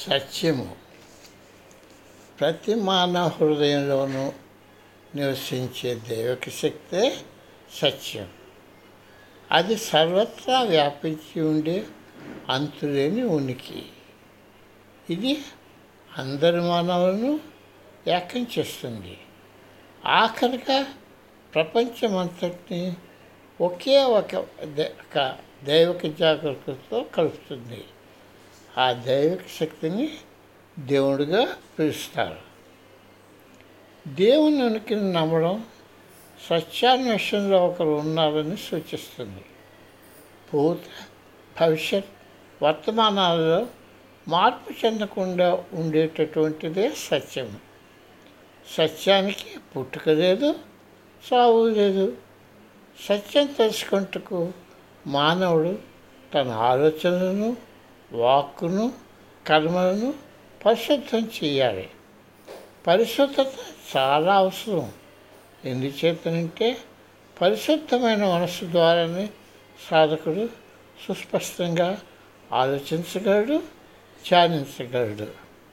సత్యము ప్రతి మానవ హృదయంలోనూ నివసించే దైవక శక్తే సత్యం అది సర్వత్రా వ్యాపించి ఉండే అంతులేని ఉనికి ఇది అందరి మానవులను ఏకం చేస్తుంది ఆఖరిగా ప్రపంచమంతటిని ఒకే ఒక ద- ఒక దైవిక జాగ్రత్తతో కలుపుతుంది ఆ దైవిక శక్తిని దేవుడిగా పిలుస్తారు దేవుని ఉనికిని నమ్మడం సత్యాన్వేషణలో ఒకరు ఉన్నారని సూచిస్తుంది భూత భవిష్యత్ వర్తమానాలలో మార్పు చెందకుండా ఉండేటటువంటిదే సత్యం సత్యానికి పుట్టుక లేదు సావు లేదు సత్యం తెలుసుకుంటకు మానవుడు తన ఆలోచనలను వాక్కును కర్మలను పరిశుద్ధం చేయాలి పరిశుద్ధత చాలా అవసరం ఎందుచేతనంటే పరిశుద్ధమైన మనస్సు ద్వారానే సాధకుడు సుస్పష్టంగా ఆలోచించగలడు ధ్యానించగలడు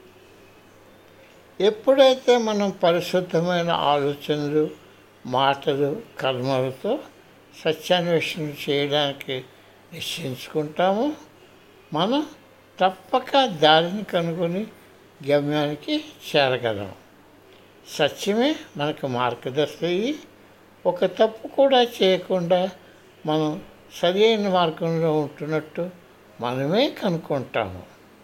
ఎప్పుడైతే మనం పరిశుద్ధమైన ఆలోచనలు మాటలు కర్మలతో సత్యాన్వేషణ చేయడానికి నిశ్చయించుకుంటామో మనం తప్పక దారిని కనుగొని గమ్యానికి చేరగలం సత్యమే మనకు మార్గదర్శి అయ్యి ఒక తప్పు కూడా చేయకుండా మనం సరైన మార్గంలో ఉంటున్నట్టు మనమే కనుక్కుంటాము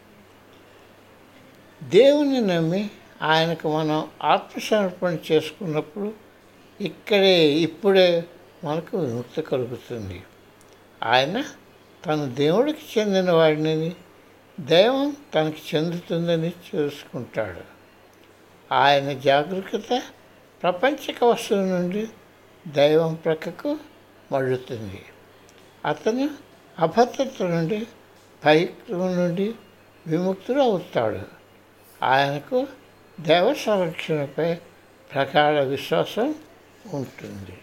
దేవుని నమ్మి ఆయనకు మనం ఆత్మసమర్పణ చేసుకున్నప్పుడు ఇక్కడే ఇప్పుడే మనకు విముక్తి కలుగుతుంది ఆయన తన దేవుడికి చెందిన వాడిని దైవం తనకి చెందుతుందని చూసుకుంటాడు ఆయన జాగరూకత ప్రపంచక వస్తువు నుండి దైవం ప్రక్కకు మళ్ళుతుంది అతను అభద్రత నుండి భయం నుండి విముక్తుడు అవుతాడు ఆయనకు దైవ సంరక్షణపై ప్రగాఢ విశ్వాసం ఉంటుంది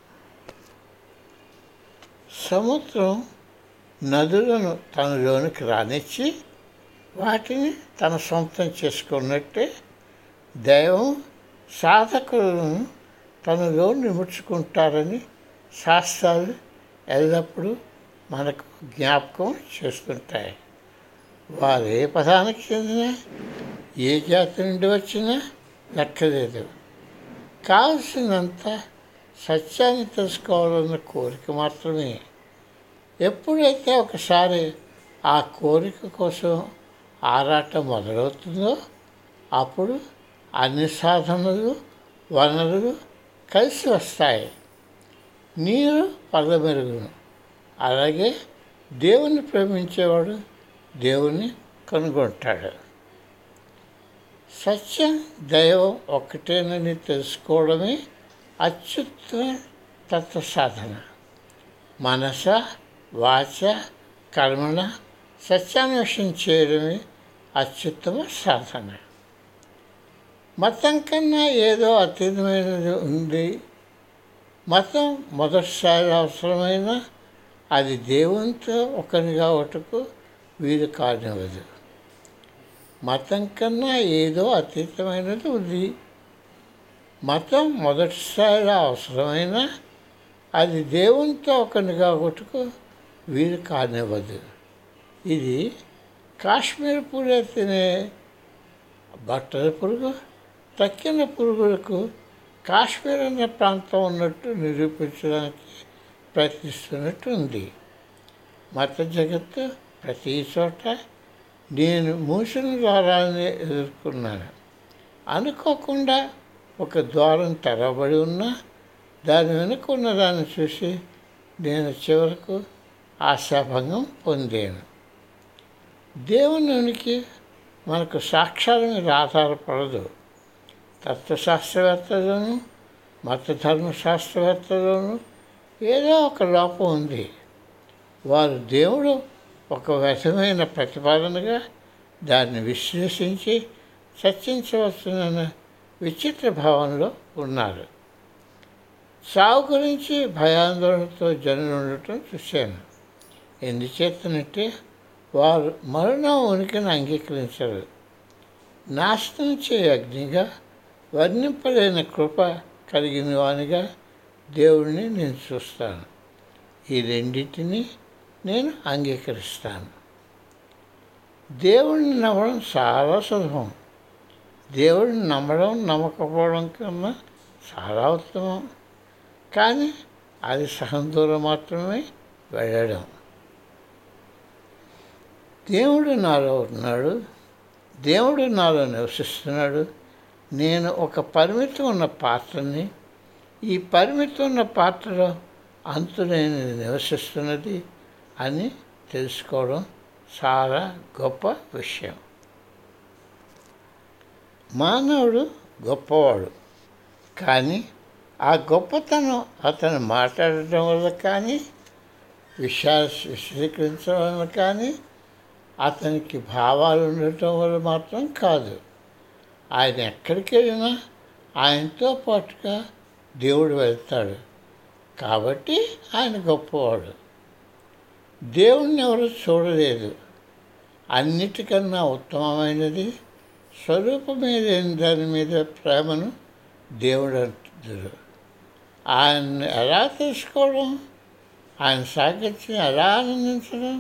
సముద్రం నదులను తనలోనికి రానిచ్చి వాటిని తన సొంతం చేసుకున్నట్టే దైవం సాధకులను తనలో నిముడ్చుకుంటారని శాస్త్రాలు ఎల్లప్పుడూ మనకు జ్ఞాపకం చేస్తుంటాయి వారు ఏ పదానికి చెందిన ఏ జాతి నుండి వచ్చినా లెక్కలేదు కావలసినంత సత్యాన్ని తెలుసుకోవాలన్న కోరిక మాత్రమే ఎప్పుడైతే ఒకసారి ఆ కోరిక కోసం ఆరాటం మొదలవుతుందో అప్పుడు అన్ని సాధనలు వనరులు కలిసి వస్తాయి నీరు పదమెరుగును అలాగే దేవుని ప్రేమించేవాడు దేవుని కనుగొంటాడు సత్యం దైవం ఒక్కటేనని తెలుసుకోవడమే అత్యుత్తమ తత్వ సాధన మనస వాచ కర్మణ సత్యాన్వేషణ చేయడమే అత్యుత్తమ సాధన మతం కన్నా ఏదో అతీతమైనది ఉంది మతం మొదటిసారి అవసరమైన అది దేవునితో ఒకరిగా ఒకటకు వీలు కానివ్వదు మతం కన్నా ఏదో అతీతమైనది ఉంది మతం మొదటిసారి అవసరమైన అది దేవునితో ఒకరిగా ఒకటకు వీలు కానివ్వదు ఇది కాశ్మీర్ పూలే తినే బట్టల పురుగు తక్కిన పురుగులకు కాశ్మీర్ అనే ప్రాంతం ఉన్నట్టు నిరూపించడానికి ప్రయత్నిస్తున్నట్టు ఉంది మత జగత్తు ప్రతి చోట నేను మూసిన ద్వారాన్ని ఎదుర్కొన్నాను అనుకోకుండా ఒక ద్వారం తెరవబడి ఉన్నా దాని వెనుక ఉన్న దాన్ని చూసి నేను చివరకు ఆశాభంగం పొందాను దేవుని ఉనికి మనకు సాక్షాల మీద ఆధారపడదు తత్వశాస్త్రవేత్తలోను మత ధర్మశాస్త్రవేత్తలోను ఏదో ఒక లోపం ఉంది వారు దేవుడు ఒక విధమైన ప్రతిపాదనగా దాన్ని విశ్లేషించి చర్చించవచ్చునన్న విచిత్ర భావంలో ఉన్నారు సావు గురించి భయాందోళనతో జనులు ఉండటం చూశాను ఎందుచేతనంటే వారు మరణం ఉనికిని అంగీకరించరు నాశనం చేయ అగ్నిగా వర్ణింపలేని కృప కలిగిన వానిగా దేవుడిని నేను చూస్తాను ఈ రెండింటిని నేను అంగీకరిస్తాను దేవుడిని నమ్మడం చాలా సులభం దేవుడిని నమ్మడం నమ్మకపోవడం కన్నా చాలా ఉత్తమం కానీ అది సహం దూరం మాత్రమే వెళ్ళడం దేవుడు నాలో ఉన్నాడు దేవుడు నాలో నివసిస్తున్నాడు నేను ఒక పరిమితి ఉన్న పాత్రని ఈ పరిమితి ఉన్న పాత్రలో అంతులేనిది నివసిస్తున్నది అని తెలుసుకోవడం చాలా గొప్ప విషయం మానవుడు గొప్పవాడు కానీ ఆ గొప్పతనం అతను మాట్లాడటం వల్ల కానీ విషయాలు విశ్లేషించడం వల్ల కానీ అతనికి భావాలు ఉండటం వల్ల మాత్రం కాదు ఆయన ఎక్కడికి వెళ్ళినా ఆయనతో పాటుగా దేవుడు వెళ్తాడు కాబట్టి ఆయన గొప్పవాడు దేవుణ్ణి ఎవరు చూడలేదు అన్నిటికన్నా ఉత్తమమైనది స్వరూపమే లేని దాని మీద ప్రేమను దేవుడు అంటున్నారు ఆయన్ని ఎలా తెలుసుకోవడం ఆయన సాగించి ఎలా ఆనందించడం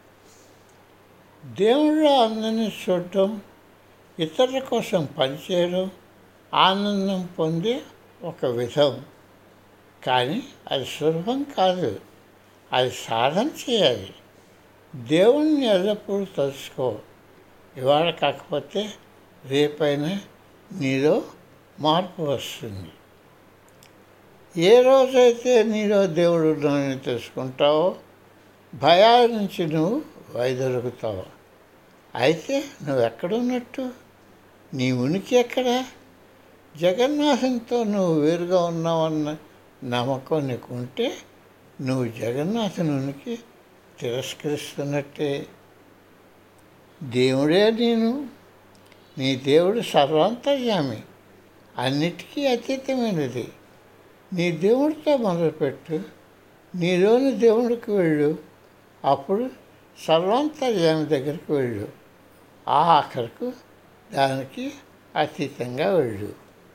దేవుడు అందరినీ చూడటం ఇతరుల కోసం పనిచేయడం ఆనందం పొందే ఒక విధం కానీ అది సులభం కాదు అది సాధన చేయాలి దేవుణ్ణి ఎల్లప్పుడూ తలుచుకో ఇవాళ కాకపోతే రేపైనా నీలో మార్పు వస్తుంది ఏ రోజైతే నీలో దేవుడు ఉన్నాడని తెలుసుకుంటావో భయాల నుంచి నువ్వు వైదొలుగుతావు అయితే నువ్వు ఎక్కడున్నట్టు నీ ఉనికి ఎక్కడ జగన్నాథంతో నువ్వు వేరుగా ఉన్నావన్న నమ్మకం నీకు ఉంటే నువ్వు జగన్నాథుని ఉనికి తిరస్కరిస్తున్నట్టే దేవుడే నేను నీ దేవుడు సర్వాంతర్యామి అన్నిటికీ అతీతమైనది నీ దేవుడితో మొదలుపెట్టు నీలోని దేవుడికి వెళ్ళు అప్పుడు సర్వాంతర్యామి దగ్గరికి వెళ్ళు ఆ ఆఖరకు దానికి అతీతంగా వెళ్ళు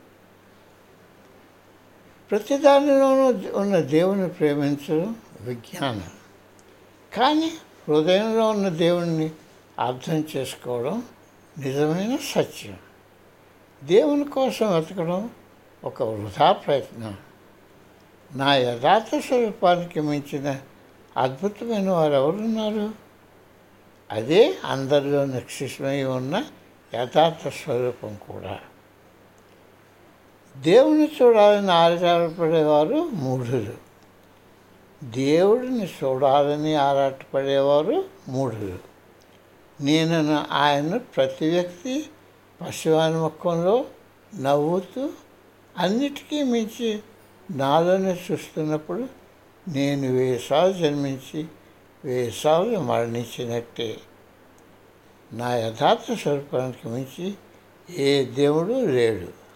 ప్రతిదానిలోనూ ఉన్న దేవుని ప్రేమించడం విజ్ఞానం కానీ హృదయంలో ఉన్న దేవుణ్ణి అర్థం చేసుకోవడం నిజమైన సత్యం దేవుని కోసం వెతకడం ఒక వృధా ప్రయత్నం నా యథార్థ స్వరూపానికి మించిన అద్భుతమైన వారు ఎవరున్నారు అదే అందరిలో నిక్షిష్టమై ఉన్న యథార్థ స్వరూపం కూడా దేవుని చూడాలని ఆరాటపడేవారు మూఢులు దేవుడిని చూడాలని ఆరాటపడేవారు మూఢులు నేను ఆయన ప్రతి వ్యక్తి పశువాని ముఖంలో నవ్వుతూ అన్నిటికీ మించి నాలోనే చూస్తున్నప్పుడు నేను వేసాలు జన్మించి వేసాలు మరణించినట్టే నా యథార్థ స్వరూపానికి మించి ఏ దేవుడు లేడు